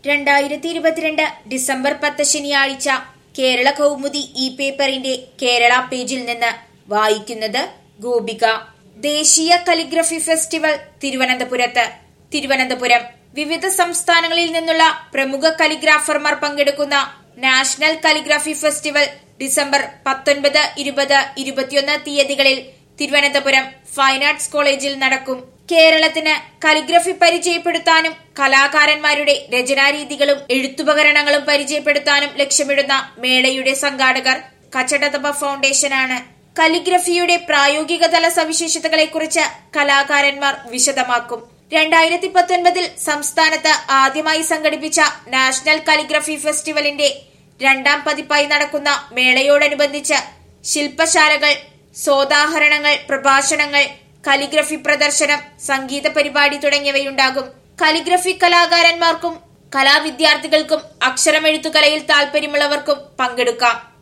രണ്ടായിരത്തി ഇരുപത്തിരണ്ട് ഡിസംബർ പത്ത് ശനിയാഴ്ച കേരള കൗമുദി ഇ പേപ്പറിന്റെ കേരള പേജിൽ നിന്ന് വായിക്കുന്നത് ഗോപിക ദേശീയ കലിഗ്രഫി ഫെസ്റ്റിവൽ തിരുവനന്തപുരത്ത് തിരുവനന്തപുരം വിവിധ സംസ്ഥാനങ്ങളിൽ നിന്നുള്ള പ്രമുഖ കലിഗ്രാഫർമാർ പങ്കെടുക്കുന്ന നാഷണൽ കലിഗ്രഫി ഫെസ്റ്റിവൽ ഡിസംബർ പത്തൊൻപത് ഇരുപത് ഇരുപത്തിയൊന്ന് തീയതികളിൽ തിരുവനന്തപുരം ഫൈൻ ആർട്സ് കോളേജിൽ നടക്കും കേരളത്തിന് കലിഗ്രഫി പരിചയപ്പെടുത്താനും കലാകാരന്മാരുടെ രചനാരീതികളും എഴുത്തുപകരണങ്ങളും പരിചയപ്പെടുത്താനും ലക്ഷ്യമിടുന്ന മേളയുടെ സംഘാടകർ കച്ചടതപ ഫൗണ്ടേഷനാണ് കലിഗ്രഫിയുടെ പ്രായോഗിക തല സവിശേഷതകളെക്കുറിച്ച് കലാകാരന്മാർ വിശദമാക്കും രണ്ടായിരത്തി പത്തൊൻപതിൽ സംസ്ഥാനത്ത് ആദ്യമായി സംഘടിപ്പിച്ച നാഷണൽ കലിഗ്രഫി ഫെസ്റ്റിവലിന്റെ രണ്ടാം പതിപ്പായി നടക്കുന്ന മേളയോടനുബന്ധിച്ച് ശില്പശാലകൾ സോദാഹരണങ്ങൾ പ്രഭാഷണങ്ങൾ കലിഗ്രഫി പ്രദർശനം സംഗീത പരിപാടി തുടങ്ങിയവയുണ്ടാകും കലിഗ്രഫി കലാകാരന്മാർക്കും കലാവിദ്യാർത്ഥികൾക്കും അക്ഷരമെഴുത്തുകലയിൽ താൽപര്യമുള്ളവർക്കും പങ്കെടുക്കാം